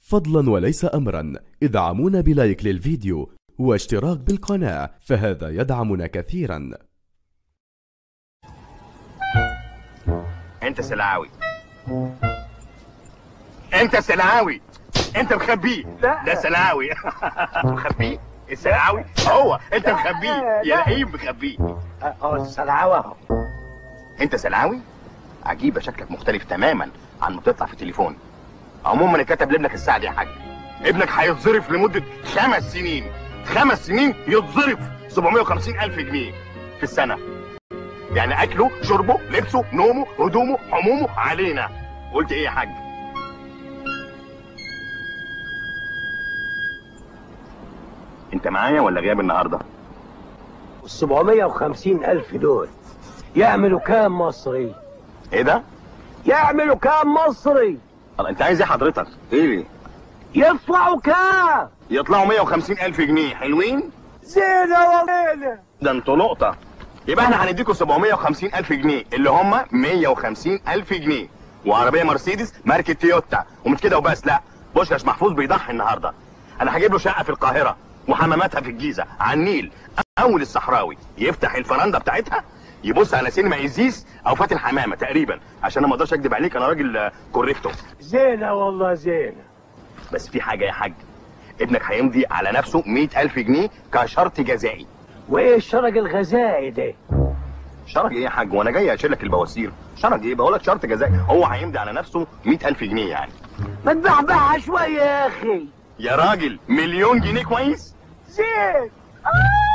فضلا وليس أمرا ادعمونا بلايك للفيديو واشتراك بالقناة فهذا يدعمنا كثيرا انت سلعاوي انت سلعاوي انت مخبيه لا. ده سلعاوي مخبيه السلعاوي هو انت مخبيه يا لئيم مخبيه اه السلعوة اهو انت سلعاوي عجيبه شكلك مختلف تماما عن ما بتطلع في التليفون عموما كتب لابنك السعد يا حاج ابنك هيتظرف لمده خمس سنين خمس سنين يتظرف 750 الف جنيه في السنه يعني اكله شربه لبسه نومه هدومه همومه علينا قلت ايه يا حاج انت معايا ولا غياب النهارده وال 750 ألف دول يعملوا كام مصري؟ ايه ده يعملوا كام مصري؟ الله، انت عايز ايه حضرتك ايه يطلعوا كام؟ يطلعوا 150 الف جنيه حلوين زينة وزينة ده انتوا لقطة يبقى احنا هنديكوا 750 الف جنيه اللي هم 150 الف جنيه وعربية مرسيدس ماركة تويوتا ومش كده وبس لا بوشكاش محفوظ بيضحي النهاردة انا هجيب له شقة في القاهرة وحماماتها في الجيزة على النيل اول الصحراوي يفتح الفرندة بتاعتها يبص على سينما ايزيس او فاتن حمامة تقريبا عشان انا ما اقدرش اكدب عليك انا راجل آه، كوريكتو زينة والله زينة بس في حاجة يا حاج ابنك هيمضي على نفسه 100 الف جنيه كشرط جزائي وايه الشرج الغذائي ده؟ شرج ايه يا حاج وانا جاي اشيل لك البواسير شرج ايه بقول لك شرط جزائي هو هيمضي على نفسه 100000 جنيه يعني ما تبحبحها شوية يا أخي يا راجل مليون جنيه كويس زين آه